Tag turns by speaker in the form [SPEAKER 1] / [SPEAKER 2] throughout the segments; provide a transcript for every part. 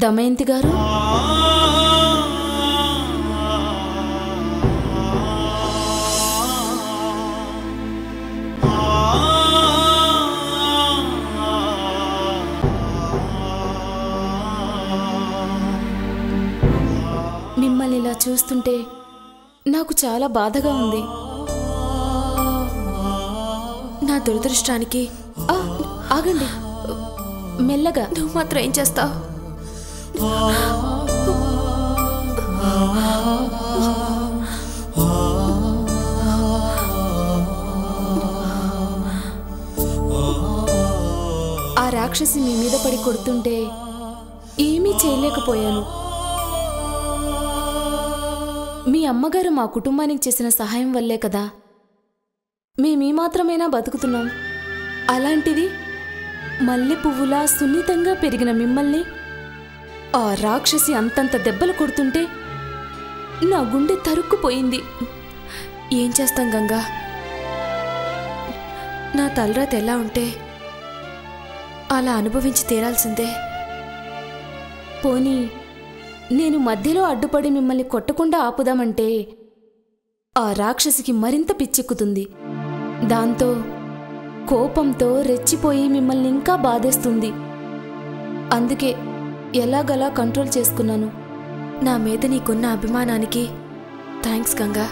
[SPEAKER 1] దమయంతి గారు మిమ్మల్ని ఇలా చూస్తుంటే నాకు చాలా బాధగా ఉంది
[SPEAKER 2] నా దురదృష్టానికి
[SPEAKER 1] ఆ, ఆగండి మెల్లగా
[SPEAKER 2] నువ్వు మాత్రం ఏం చేస్తావు
[SPEAKER 1] ఆ రాక్షసి మీ మీద పడి కొడుతుంటే ఏమీ చేయలేకపోయాను మీ అమ్మగారు మా కుటుంబానికి చేసిన సహాయం వల్లే కదా మేమీ మాత్రమేనా బతుకుతున్నాం అలాంటిది మల్లె పువ్వులా సున్నితంగా పెరిగిన మిమ్మల్ని ఆ రాక్షసి అంతంత దెబ్బలు కొడుతుంటే నా గుండె తరుక్కుపోయింది
[SPEAKER 2] ఏం చేస్తాం గంగా నా తలరాత ఎలా ఉంటే అలా అనుభవించి తీరాల్సిందే
[SPEAKER 1] పోనీ నేను మధ్యలో అడ్డుపడి మిమ్మల్ని కొట్టకుండా ఆపుదామంటే ఆ రాక్షసికి మరింత పిచ్చెక్కుతుంది దాంతో కోపంతో రెచ్చిపోయి మిమ్మల్ని ఇంకా బాధేస్తుంది అందుకే ఎలాగలా కంట్రోల్ చేసుకున్నాను
[SPEAKER 2] నా మీద నీకున్న అభిమానానికి థ్యాంక్స్ గంగా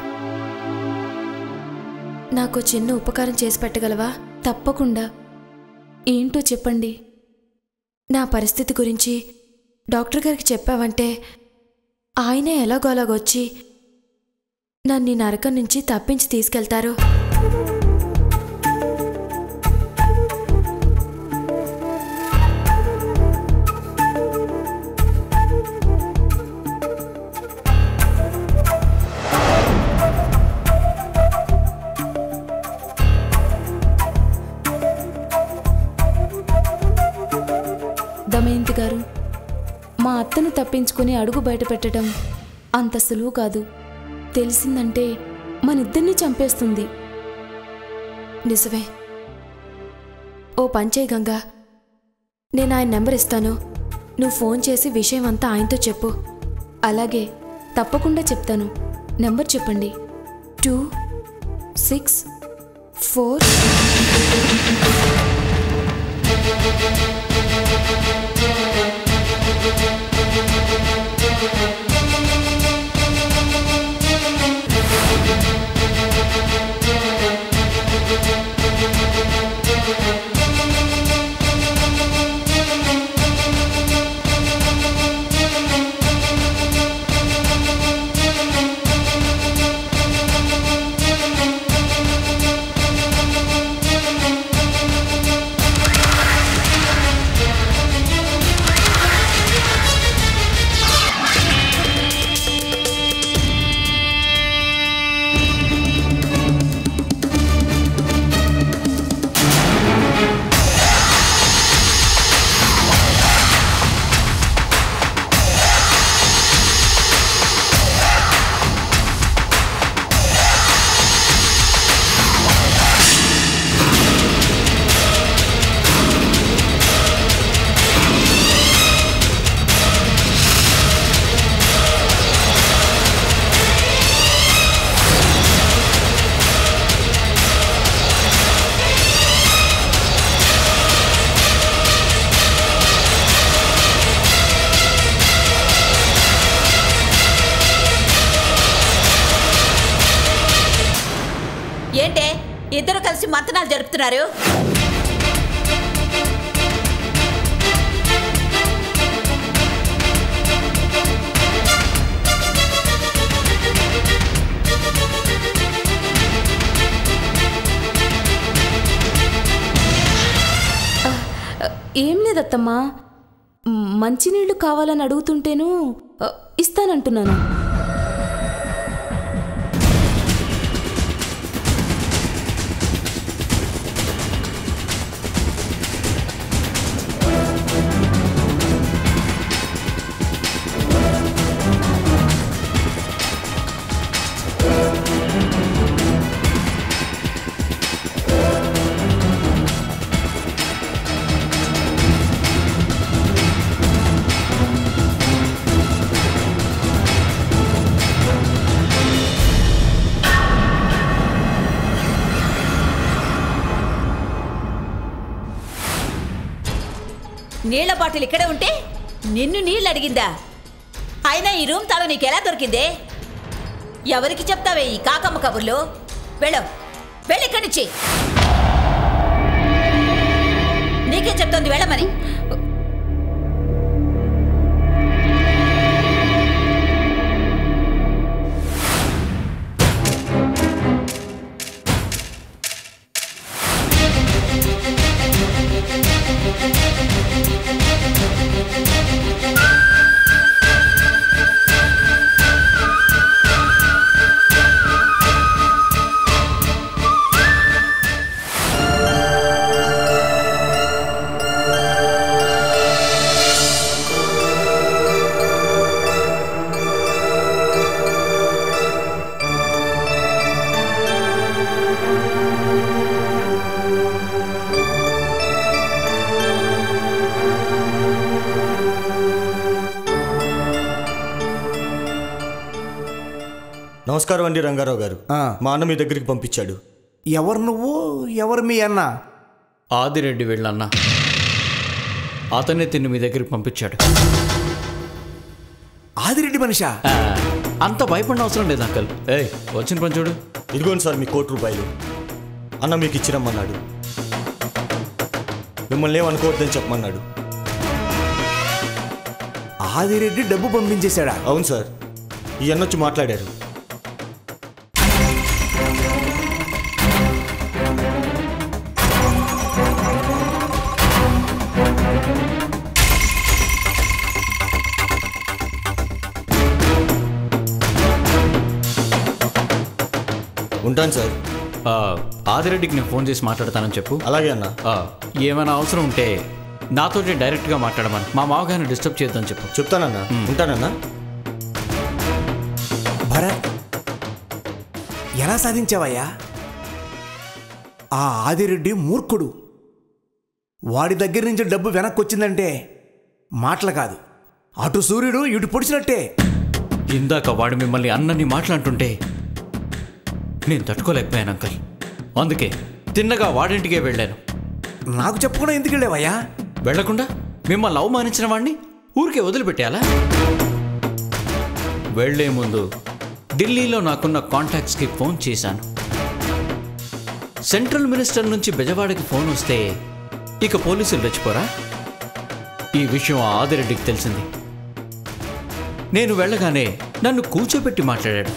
[SPEAKER 2] నాకు చిన్న ఉపకారం చేసి పెట్టగలవా
[SPEAKER 1] తప్పకుండా ఏంటో చెప్పండి
[SPEAKER 2] నా పరిస్థితి గురించి డాక్టర్ గారికి చెప్పావంటే ఆయనే ఎలాగోలాగొచ్చి నన్ను ఈ నరకం నుంచి తప్పించి తీసుకెళ్తారు
[SPEAKER 1] దమయంతి గారు మా అత్తను తప్పించుకుని అడుగు బయట పెట్టడం అంత సులువు కాదు తెలిసిందంటే మనిద్దరినీ చంపేస్తుంది
[SPEAKER 2] నిజమే ఓ పంచే గంగా నేను ఆయన నెంబర్ ఇస్తాను నువ్వు ఫోన్ చేసి విషయం అంతా ఆయనతో చెప్పు
[SPEAKER 1] అలాగే తప్పకుండా చెప్తాను నెంబర్ చెప్పండి
[SPEAKER 2] టూ సిక్స్ ఫోర్
[SPEAKER 3] ఏంటే ఇద్దరు కలిసి మంతనాలు జరుపుతున్నారు
[SPEAKER 1] ఏం లేదత్తమ్మా మ్, మంచినీళ్లు కావాలని అడుగుతుంటేను అ, ఇస్తానంటున్నాను
[SPEAKER 3] నీళ్ల బాటిల్ ఇక్కడే ఉంటే నిన్ను నీళ్ళు అడిగిందా అయినా ఈ రూమ్ తాళం నీకు ఎలా దొరికిందే ఎవరికి చెప్తావే ఈ కాకమ్మ కబుర్లు వెళ్ళు వెళ్ళి ఇక్కడి నుంచి నీకే చెప్తోంది వెళ్ళమని
[SPEAKER 4] నమస్కారం అండి రంగారావు గారు
[SPEAKER 5] ఆ.
[SPEAKER 4] మా అన్న మీ దగ్గరికి పంపించాడు
[SPEAKER 5] ఎవరు నువ్వు ఎవరు మీ అన్న
[SPEAKER 6] ఆదిరెడ్డి వెళ్ళన్న అతనే తిన్ను మీ దగ్గరికి పంపించాడు
[SPEAKER 5] ఆదిరెడ్డి మనిషా
[SPEAKER 6] ఆ, అంత భయపడిన అవసరం లేదు అంకల్ ఏయ్ వచ్చిన పని చూడు
[SPEAKER 4] ఇదిగోండి సార్ మీ కోటి రూపాయలు అన్న మీకు ఇచ్చిరమ్మన్నాడు మిమ్మల్ని ఏమనుకోవద్దని చెప్పమన్నాడు
[SPEAKER 5] ఆదిరెడ్డి డబ్బు పంపించేశాడా
[SPEAKER 4] అవును సార్ ఈ అన్న వచ్చి మాట్లాడారు ఉంటాను సార్
[SPEAKER 6] ఆ, ఆదిరెడ్డికి నేను ఫోన్ చేసి మాట్లాడతానని చెప్పు
[SPEAKER 4] అలాగే అన్న
[SPEAKER 6] ఆ, ఏమైనా అవసరం ఉంటే నాతోటి డైరెక్ట్గా మాట్లాడమని మా మామగారిని డిస్టర్బ్ చేయొద్దని చెప్పు
[SPEAKER 4] చెప్తానన్నా ఉంటానన్నా
[SPEAKER 5] భరత్ ఎలా సాధించావయ్యా ఆ ఆదిరెడ్డి మూర్ఖుడు వాడి దగ్గర నుంచి డబ్బు వెనక్కి వచ్చిందంటే మాటలు కాదు అటు సూర్యుడు ఇటు పొడిచినట్టే
[SPEAKER 6] ఇందాక వాడు మిమ్మల్ని అన్నని మాట్లాడుతుంటే నేను తట్టుకోలేకపోయాను అంకల్ అందుకే తిన్నగా వాడింటికే వెళ్ళాను
[SPEAKER 5] నాకు చెప్పకుండా ఎందుకు వెళ్ళావయ్యా
[SPEAKER 6] వెళ్లకుండా మిమ్మల్ని అవమానించిన వాడిని ఊరికే వదిలిపెట్టాలా వెళ్లే ముందు ఢిల్లీలో నాకున్న కాంటాక్ట్స్కి ఫోన్ చేశాను సెంట్రల్ మినిస్టర్ నుంచి బెజవాడకి ఫోన్ వస్తే ఇక పోలీసులు రెచ్చిపోరా ఈ విషయం ఆ ఆదిరెడ్డికి తెలిసింది నేను వెళ్ళగానే నన్ను కూర్చోబెట్టి మాట్లాడాడు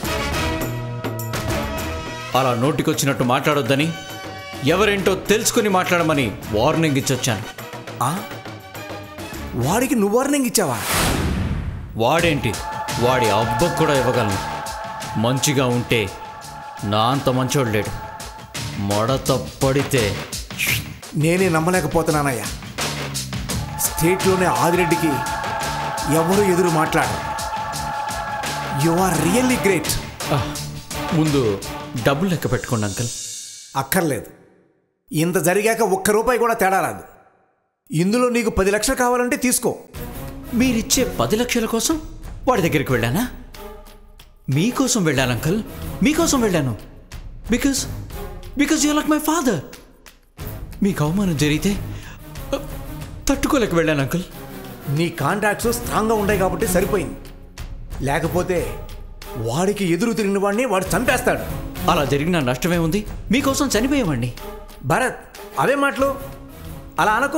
[SPEAKER 6] అలా నోటికొచ్చినట్టు మాట్లాడొద్దని ఎవరేంటో తెలుసుకుని మాట్లాడమని వార్నింగ్ ఇచ్చొచ్చాను
[SPEAKER 5] ఆ? వాడికి నువ్వు వార్నింగ్ ఇచ్చావా
[SPEAKER 6] వాడేంటి వాడి అబ్బకు కూడా ఇవ్వగలను మంచిగా ఉంటే నా అంత మంచోడు లేడు మడత పడితే
[SPEAKER 5] నేనే నమ్మలేకపోతున్నానయ్యా స్టేట్లోనే ఆదిరెడ్డికి ఎవరు ఎదురు మాట్లాడరు యు ఆర్ రియల్లీ గ్రేట్
[SPEAKER 6] ఆ, ముందు డబ్బులు లెక్క పెట్టుకోండి అంకల్
[SPEAKER 5] అక్కర్లేదు ఇంత జరిగాక ఒక్క రూపాయి కూడా తేడా రాదు ఇందులో నీకు పది లక్షలు కావాలంటే తీసుకో
[SPEAKER 6] మీరిచ్చే పది లక్షల కోసం వాడి దగ్గరికి వెళ్ళానా మీకోసం వెళ్ళాను అంకల్ మీకోసం వెళ్ళాను because because you like my father మీకు అవమానం జరిగితే ఆ, తట్టుకోలేక వెళ్ళాను అంకల్
[SPEAKER 5] నీ కాంటాక్ట్స్ స్ట్రాంగ్గా ఉంటాయి కాబట్టి సరిపోయింది లేకపోతే వాడికి ఎదురు తిరిగిన వాడిని వాడు చంపేస్తాడు
[SPEAKER 6] అలా జరిగిన నష్టమే ఉంది మీకోసం చనిపోయేవాడిని
[SPEAKER 5] భరత్ అవే మాటలు అలా అనకు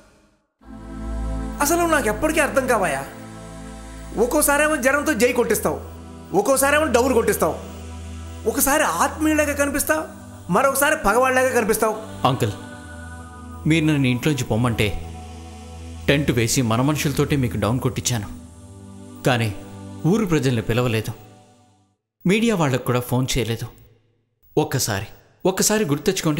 [SPEAKER 5] అసలు నాకు ఎప్పటికీ అర్థం కావాయా ఒక్కోసారేమో జ్వరంతో జై కొట్టిస్తావు ఒక్కోసారేమో డౌరు కొట్టిస్తావు ఒకసారి ఆత్మీయులాగా కనిపిస్తావు మరొకసారి పగవాళ్ళలాగా కనిపిస్తావు
[SPEAKER 6] అంకుల్ మీరు నన్ను ఇంట్లోంచి పొమ్మంటే టెంట్ వేసి మన మనుషులతోటే మీకు డౌన్ కొట్టించాను కానీ ఊరు ప్రజల్ని పిలవలేదు మీడియా వాళ్ళకు కూడా ఫోన్ చేయలేదు ఒక్కసారి ఒక్కసారి గుర్తెచ్చుకోండి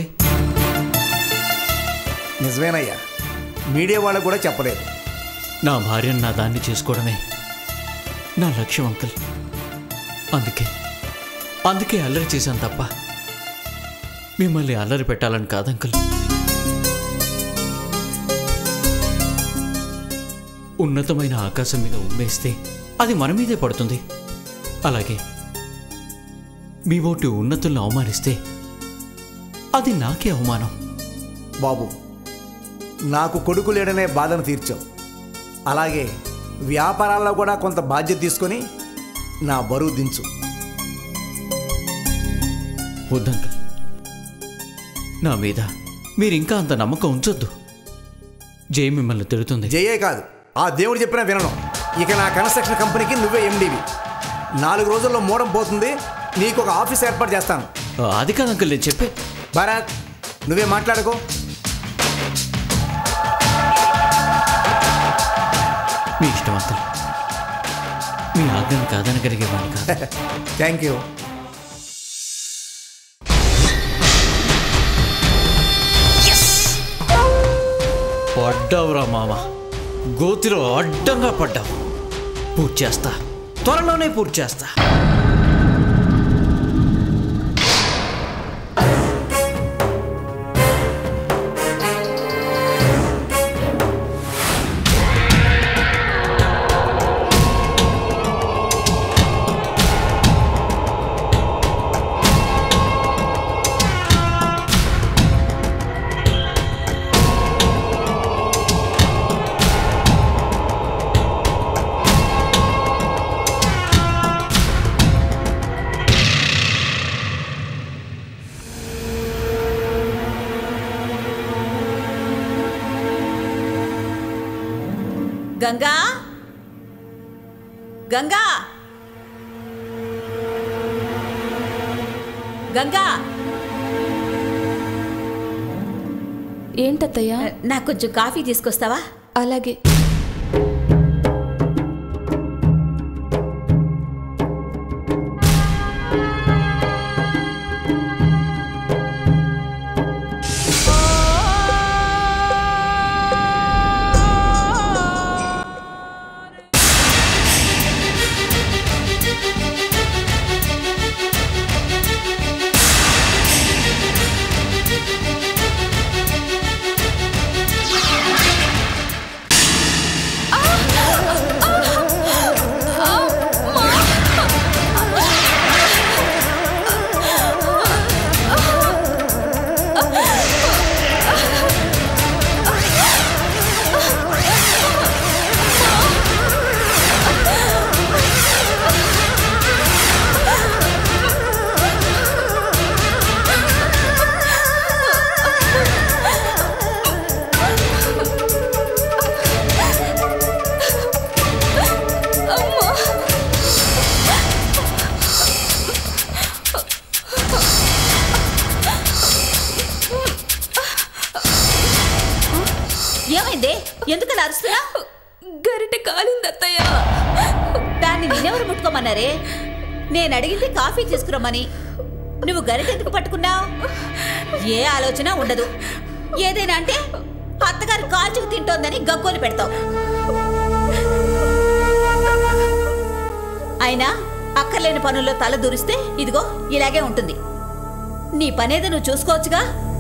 [SPEAKER 5] నిజమేనయ్యా మీడియా వాళ్ళకు కూడా చెప్పలేదు
[SPEAKER 6] నా భార్యను నా దాన్ని చేసుకోవడమే నా లక్ష్యం అంకుల్ అందుకే అందుకే అల్లరి చేశాను తప్ప మిమ్మల్ని అల్లరి పెట్టాలని కాదు అంకుల్ ఉన్నతమైన ఆకాశం మీద ఉమ్మేస్తే అది మన మీదే పడుతుంది అలాగే మీ ఓటు ఉన్నతులను అవమానిస్తే అది నాకే అవమానం
[SPEAKER 5] బాబు నాకు కొడుకు లేడనే బాధను తీర్చావు అలాగే వ్యాపారాల్లో కూడా కొంత బాధ్యత తీసుకొని నా బరువు దించు
[SPEAKER 6] వద్దంకుల్ నా మీద మీరు ఇంకా అంత నమ్మకం ఉంచొద్దు జై మిమ్మల్ని తిడుతుంది
[SPEAKER 5] జయే కాదు ఆ దేవుడు చెప్పిన వినను ఇక నా కన్స్ట్రక్షన్ కంపెనీకి నువ్వే ఎండివి నాలుగు రోజుల్లో మూడం పోతుంది నీకు ఒక ఆఫీస్ ఏర్పాటు చేస్తాను
[SPEAKER 6] అది కాదు అంకుల్ నేను చెప్పే
[SPEAKER 5] భరత్ నువ్వే మాట్లాడుకో
[SPEAKER 6] మీ ఇష్టం అంకుల్ మీ ఆజ్ఞను కాదనగలిగేవాడిని కాదు
[SPEAKER 5] థ్యాంక్ యూ
[SPEAKER 6] పడ్డావురా మామ గోతిలో అడ్డంగా పడ్డావు పూర్తి చేస్తా త్వరలోనే పూర్తి చేస్తా
[SPEAKER 3] గంగా గంగా గంగా
[SPEAKER 1] ఏంటత్తయ్యా
[SPEAKER 3] నాకు కొంచెం కాఫీ తీసుకొస్తావా
[SPEAKER 1] అలాగే
[SPEAKER 3] ఏమైంది ఎందుకలా అరుస్తున్నా
[SPEAKER 1] గరిటె కాలింది అత్తయ్య
[SPEAKER 3] దాన్ని నిన్నెవరు ముట్టుకోమన్నారే నేను అడిగింది కాఫీ తీసుకురమ్మని నువ్వు గరిట ఎందుకు పట్టుకున్నావు ఏ ఆలోచన ఉండదు ఏదైనా అంటే అత్తగారు కాల్చుకు తింటోందని గగ్గోలు పెడతావు అయినా అక్కర్లేని పనుల్లో తల దూరిస్తే ఇదిగో ఇలాగే ఉంటుంది నీ పనేదో నువ్వు చూసుకోవచ్చుగా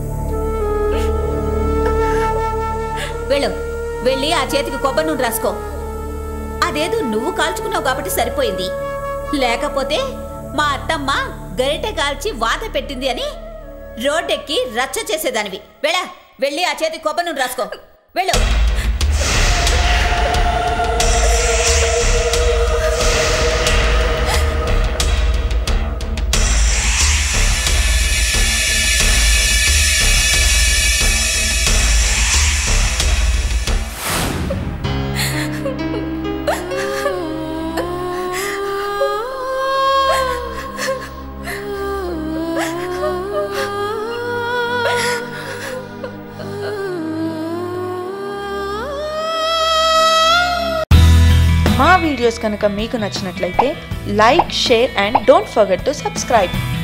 [SPEAKER 3] వెళ్ళు వెళ్ళి ఆ చేతికి కొబ్బరి నూనె రాసుకో అదేదో నువ్వు కాల్చుకున్నావు కాబట్టి సరిపోయింది లేకపోతే మా అత్తమ్మ గరిటె కాల్చి వాత పెట్టింది అని రోడ్డెక్కి రచ్చ చేసేదానివి వెళ్ళా వెళ్ళి ఆ చేతికి కొబ్బరి నూనె రాసుకో వెళ్ళు
[SPEAKER 7] మా వీడియోస్ కనుక మీకు నచ్చినట్లయితే like share and don't forget to subscribe